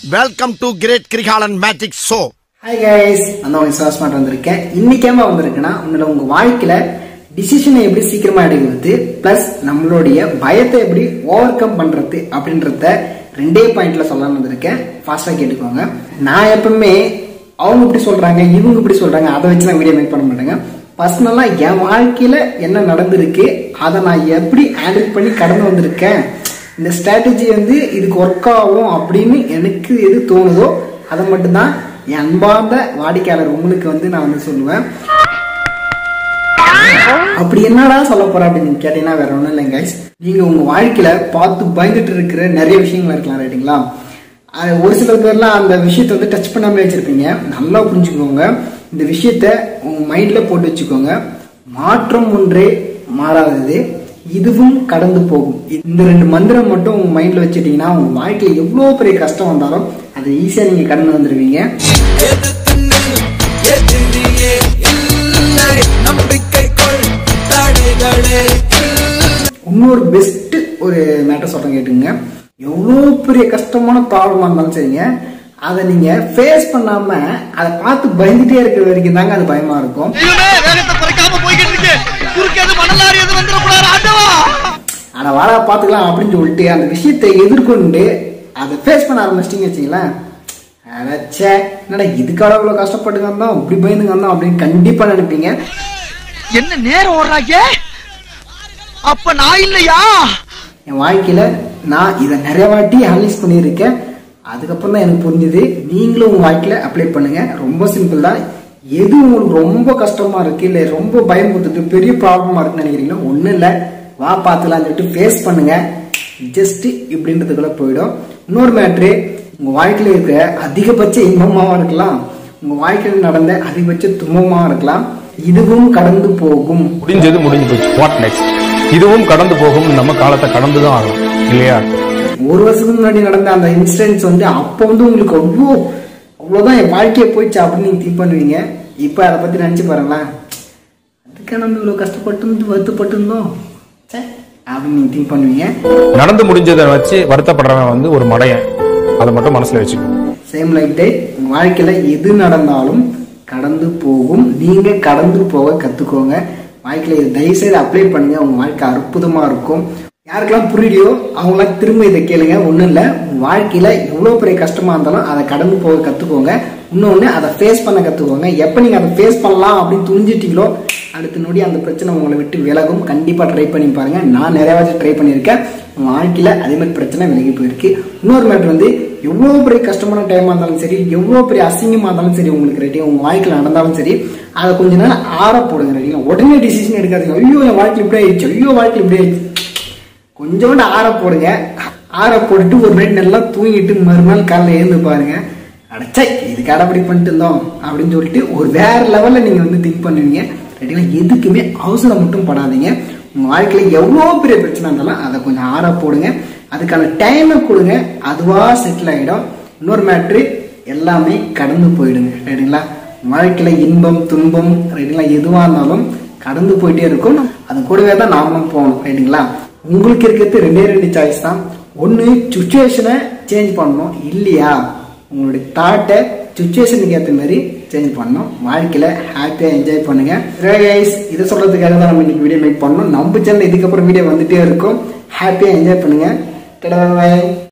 Welcome to great Kirikalan magic show hi guys நான் உங்க sauce மாட்ட வந்திருக்கேன் இன்னைக்கு ஏமா வந்திருக்குன்னா உன்னோட உங்க வாழ்க்கையில டிசிஷனை எப்படி சீக்கிரமா எடுக்கிறது பிளஸ் நம்மளுடைய பயத்தை எப்படி ஓவர் கம் பண்றது அப்படின்றத ரெண்டே பாயிண்ட்ல சொல்லலாம்னு வந்திருக்கேன் ஃபாஸ்டா கேட்டுக்கோங்க நான் எப்பவுமே அவங்க இப்படி சொல்றாங்க இவங்க இப்படி சொல்றாங்க அதை வச்சு நான் வீடியோ மேக் பண்ண மாட்டேங்க பர்சனலா என் வாழ்க்கையில என்ன நடந்திருக்கு அதை நான் எப்படி ஹேண்டில் பண்ணி கடந்து வந்திருக்கேன் இந்த ஸ்ட்ராட்டஜி வந்து இதுக்கு ஒர்க் ஆகும் அப்படின்னு எனக்கு எது தோணுதோ அதை மட்டும்தான் என் அன்பார்ந்த வாடிக்கையாளர் உங்களுக்கு வந்து நான் வந்து சொல்லுவேன் அப்படி என்னடா சொல்ல போற அப்படின்னு நீங்க கேட்டீங்கன்னா வேற ஒன்றும் இல்லைங்க guys. நீங்க உங்க வாழ்க்கையில பார்த்து பயந்துட்டு இருக்கிற நிறைய விஷயங்கள் இருக்கலாம் ரைட்டுங்களா அது ஒரு சில பேர்லாம் அந்த விஷயத்தை வந்து டச் பண்ணாமலே வச்சிருப்பீங்க நல்லா புரிஞ்சுக்கோங்க இந்த விஷயத்த உங்க மைண்ட்ல போட்டு வச்சுக்கோங்க மாற்றம் ஒன்றே மாறாதது இதுவும் கடந்து போகும் இந்த ரெண்டு மந்திரம் மட்டும் உங்க மைண்ட்ல வச்சுட்டீங்கன்னா உங்க வாழ்க்கையில எவ்வளவு பெரிய கஷ்டம் வந்தாலும் அதை ஈஸியா நீங்க கடந்து வந்துருவீங்க எதிரியே இல்லை நம்பிக்கைக்குள் தடைகளே இன்னொரு பெஸ்ட் ஒரு மேட்டர் சொல்றேன் கேட்டுங்க எவ்வளோ பெரிய கஷ்டமான ப்ராப்ளமா இருந்தாலும் சரிங்க அதை நீங்க ஃபேஸ் பண்ணாம அதை பார்த்து பயந்துட்டே இருக்கிற வரைக்கும் தாங்க அது பயமா இருக்கும் வேகத்தை குறைக்காம போய்கிட்டு இருக்கு குறுக்கேது மணலாரி எது வந்துடக்கூடாது ஆண்டவா ஆனா வாடா பார்த்துக்கலாம் அப்படின்னு சொல்லிட்டு அந்த விஷயத்தை எதிர்கொண்டு அதை ஃபேஸ் பண்ண ஆரம்பிச்சிட்டிங்க வச்சுங்களேன் அடச்சே என்னடா இதுக்காக இவ்வளோ கஷ்டப்பட்டு வந்தோம் இப்படி பயந்துங்க வந்தோம் அப்படின்னு கண்டிப்பா நினைப்பீங்க என்ன நேரம் ஓடுறாங்க அப்ப நான் இல்லையா என் வாழ்க்கையில நான் இதை நிறைய வாட்டி அனலைஸ் பண்ணியிருக்கேன் அதுக்கப்புறம் தான் எனக்கு புரிஞ்சுது நீங்களும் உங்க வாழ்க்கையில அப்ளை பண்ணுங்க ரொம்ப சிம்பிள் தான் எது உங்களுக்கு ரொம்ப கஷ்டமா இருக்கு இல்ல ரொம்ப பயமுறுத்துட்டு பெரிய ப்ராப்ளமா இருக்குன்னு நினைக்கிறீங்களோ ஒண்ணும் இல்ல வா பார்த்துலாம் சொல்லிட்டு ஃபேஸ் பண்ணுங்க ஜஸ்ட் இப்படின்றதுக்குள்ள போயிடும் இன்னொரு மேட்ரு உங்க வாழ்க்கையில இருக்க அதிகபட்ச இன்பமாவும் இருக்கலாம் உங்க வாழ்க்கையில் நடந்த அதிகபட்ச துன்பமாவும் இருக்கலாம் இதுவும் கடந்து போகும் முடிஞ்சது முடிஞ்சு போச்சு வாட் நெக்ஸ்ட் இதுவும் கடந்து போகும் நம்ம காலத்தை கடந்து தான் ஆகும் இல்லையா ஒரு வருஷத்துக்கு முன்னாடி நடந்த அந்த இன்சிடென்ட்ஸ் வந்து அப்போ வந்து உங்களுக்கு அவ்வளோ அவ்வளோதான் என் வாழ்க்கையை போயிடுச்சு அப்படின்னு நீங்கள் திங்க் பண்ணுவீங்க இப்போ அதை பற்றி நினச்சி பாருங்களேன் அதுக்காக நம்ம இவ்வளோ கஷ்டப்பட்டு இருந்து வருத்தப்பட்டு இருந்தோம் ச்சே அப்படின்னு நீங்கள் திங்க் பண்ணுவீங்க நடந்து முடிஞ்சதை வச்சு வருத்தப்படுறவன் வந்து ஒரு மடையன் அதை மட்டும் மனசுல வச்சுக்கோ சேம் லைக் டே உங்கள் வாழ்க்கையில் எது நடந்தாலும் கடந்து போகும் நீங்கள் கடந்து போக கற்றுக்கோங்க வாழ்க்கையில் இதை தயவுசெய்து அப்ளை பண்ணுங்க உங்கள் வாழ்க்கை அற்புதமாக இருக்கும் யாருக்கெல்லாம் புரியலையோ அவங்களாம் திரும்ப இதை கேளுங்க ஒன்றும் இல்லை உங்கள் வாழ்க்கையில் எவ்வளோ பெரிய கஷ்டமாக இருந்தாலும் அதை கடந்து போக கற்றுக்கோங்க இன்னொன்று அதை ஃபேஸ் பண்ண கற்றுக்கோங்க எப்போ நீங்கள் அதை ஃபேஸ் பண்ணலாம் அப்படின்னு துணிஞ்சிட்டீங்களோ அடுத்த நொடி அந்த பிரச்சனை உங்களை விட்டு விலகும் கண்டிப்பாக ட்ரை பண்ணி பாருங்க நான் நிறைய வாட்டி ட்ரை பண்ணியிருக்கேன் உங்கள் வாழ்க்கையில் அதே மாதிரி பிரச்சனை விலகி போயிருக்கு இன்னொரு மேட்ரு வந்து எவ்வளோ பெரிய கஷ்டமான டைமாக இருந்தாலும் சரி எவ்வளோ பெரிய அசிங்கமாக இருந்தாலும் சரி உங்களுக்கு ரெடி உங்கள் வாழ்க்கையில் நடந்தாலும் சரி அதை கொஞ்ச நேரம் ஆற போடுங்க ரெடிங்களா உடனே டிசிஷன் எடுக்காதீங்க ஐயோ என் வாழ்க்கை இப்படி ஆயிடுச்சு ஐயோ வாழ்க்கை இப்படி ஆயிடுச்சு கொஞ்சோண்டு ஆற போடுங்க ஆற போட்டுட்டு ஒரு நைட் நல்லா தூங்கிட்டு மறுநாள் காலைல எழுந்து பாருங்க அடைச்சா இது கடைப்பிடி பண்ணிட்டு இருந்தோம் அப்படின்னு சொல்லிட்டு ஒரு வேற லெவல்ல நீங்க வந்து திங்க் பண்ணுவீங்க ரைட்டுங்களா எதுக்குமே அவசரம் மட்டும் படாதீங்க உங்க வாழ்க்கையில எவ்வளோ பெரிய பிரச்சனை இருந்தாலும் அதை கொஞ்சம் ஆற போடுங்க அதுக்கான டைமை கொடுங்க அதுவா செட்டில் ஆகிடும் இன்னொரு மேட்ரு எல்லாமே கடந்து போயிடுங்க ரைட்டுங்களா வாழ்க்கையில இன்பம் துன்பம் ரைட்டுங்களா எதுவாக இருந்தாலும் கடந்து போயிட்டே இருக்கும் அது கூடவே தான் நாமளும் போகணும் ரைட்டுங்களா உங்களுக்கு இருக்கிறது ரெண்டே ரெண்டு சாய்ஸ் தான் ஒன்று சுச்சுவேஷனை சேஞ்ச் பண்ணணும் இல்லையா உங்களுடைய தாட்டை சுச்சுவேஷனுக்கு ஏற்ற மாதிரி சேஞ்ச் பண்ணணும் வாழ்க்கையில ஹாப்பியாக என்ஜாய் பண்ணுங்க கைஸ் இதை சொல்றதுக்காக தான் நம்ம இன்னைக்கு வீடியோ மேக் பண்ணோம் நம்ம சேனல் இதுக்கப்புறம் வீடியோ வந்துட்டே இருக்கும் ஹாப்பியாக என்ஜாய் பண்ணுங்க பாய்